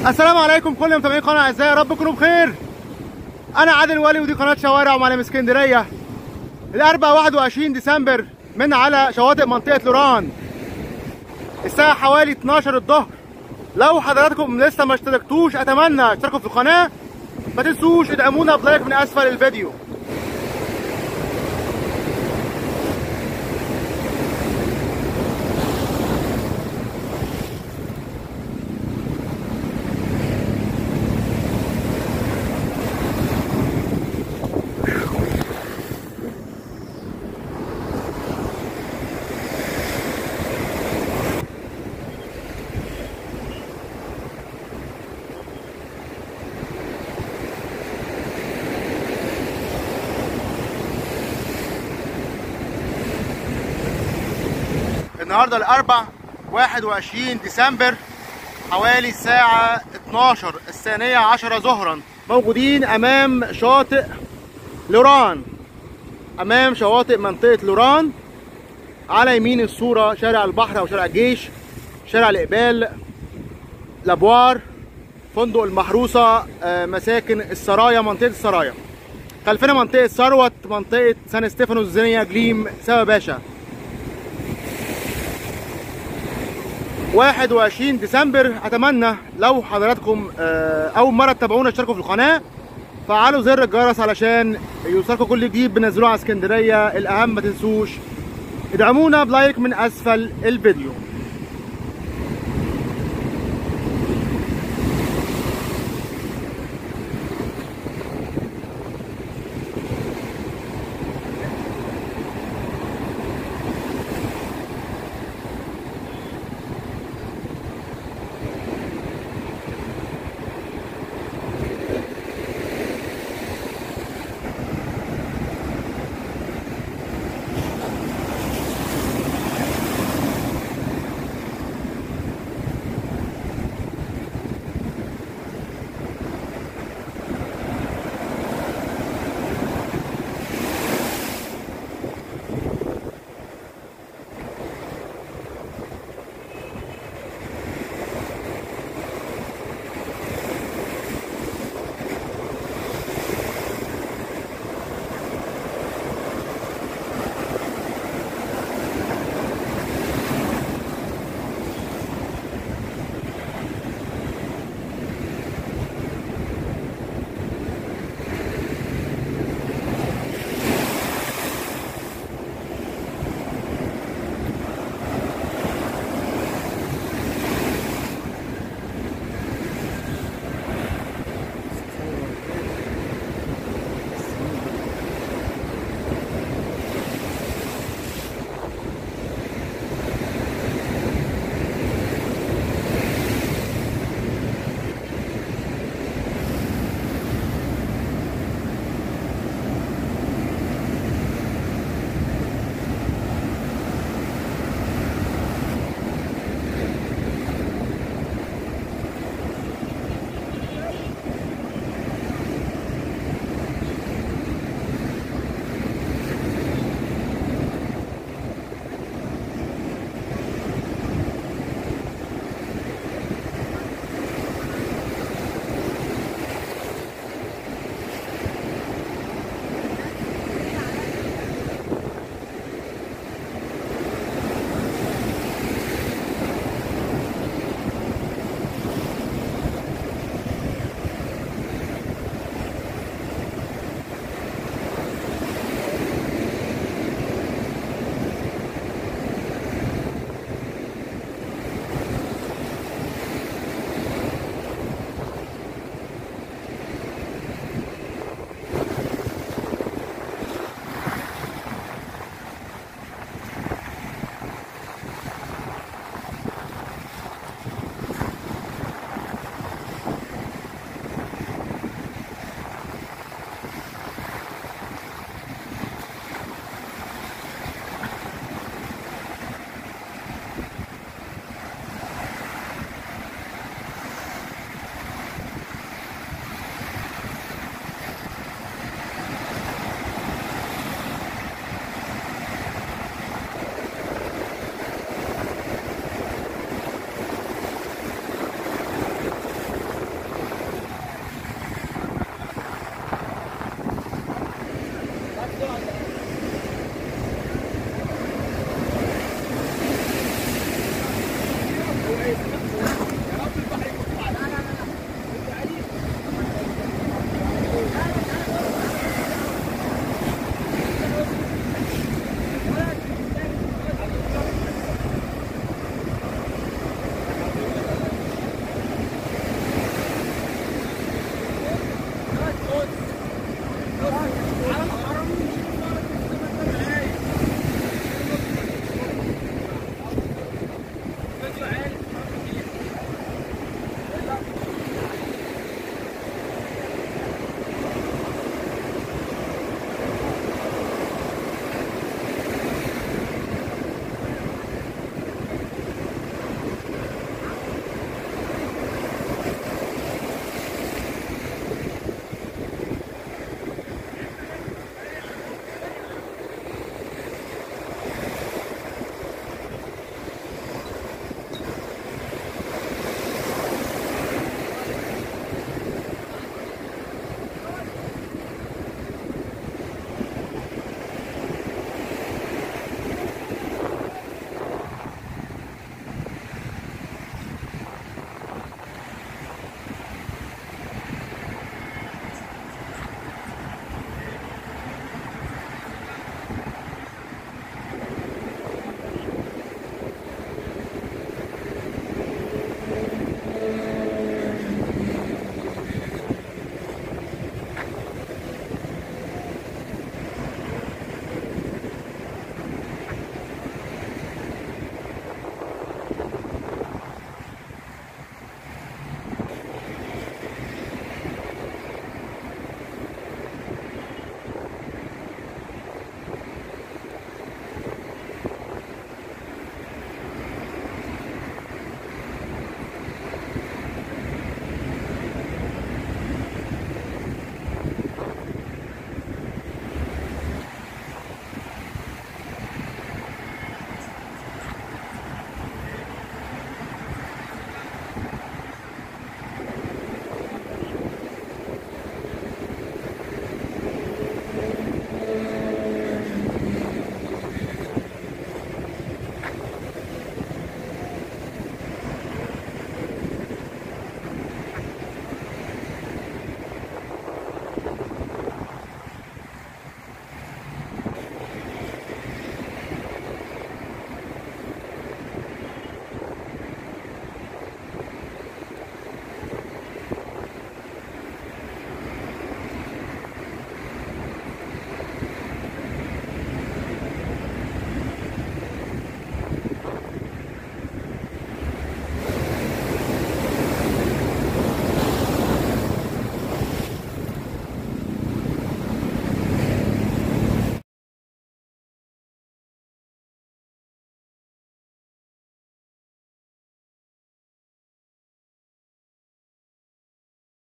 السلام عليكم كل متابعين قناه اعزائي يا رب تكونوا بخير انا عادل ولي ودي قناه شوارع ومعلم اسكندريه الاربعاء 21 ديسمبر من على شواطئ منطقه لوران الساعه حوالي 12 الظهر لو حضراتكم لسه ما اشتركتوش اتمنى تشتركوا في القناه ما تنسوش ادعمونا بلايك من اسفل الفيديو النهارده الاربع 21 ديسمبر حوالي الساعة 12 الثانية عشرة ظهرا موجودين أمام شاطئ لوران أمام شواطئ منطقة لوران على يمين الصورة شارع البحر أو شارع الجيش شارع الإقبال لابوار فندق المحروسة آه، مساكن السرايا منطقة السرايا خلفنا منطقة ثروت منطقة سان ستيفانوس زينيا جليم سوا باشا 21 ديسمبر اتمنى لو حضراتكم آه، اول مره تتابعونا اشتركوا في القناه فعلوا زر الجرس علشان يوصلكم كل جديد بنزلوه على اسكندريه الاهم ما تنسوش ادعمونا بلايك من اسفل الفيديو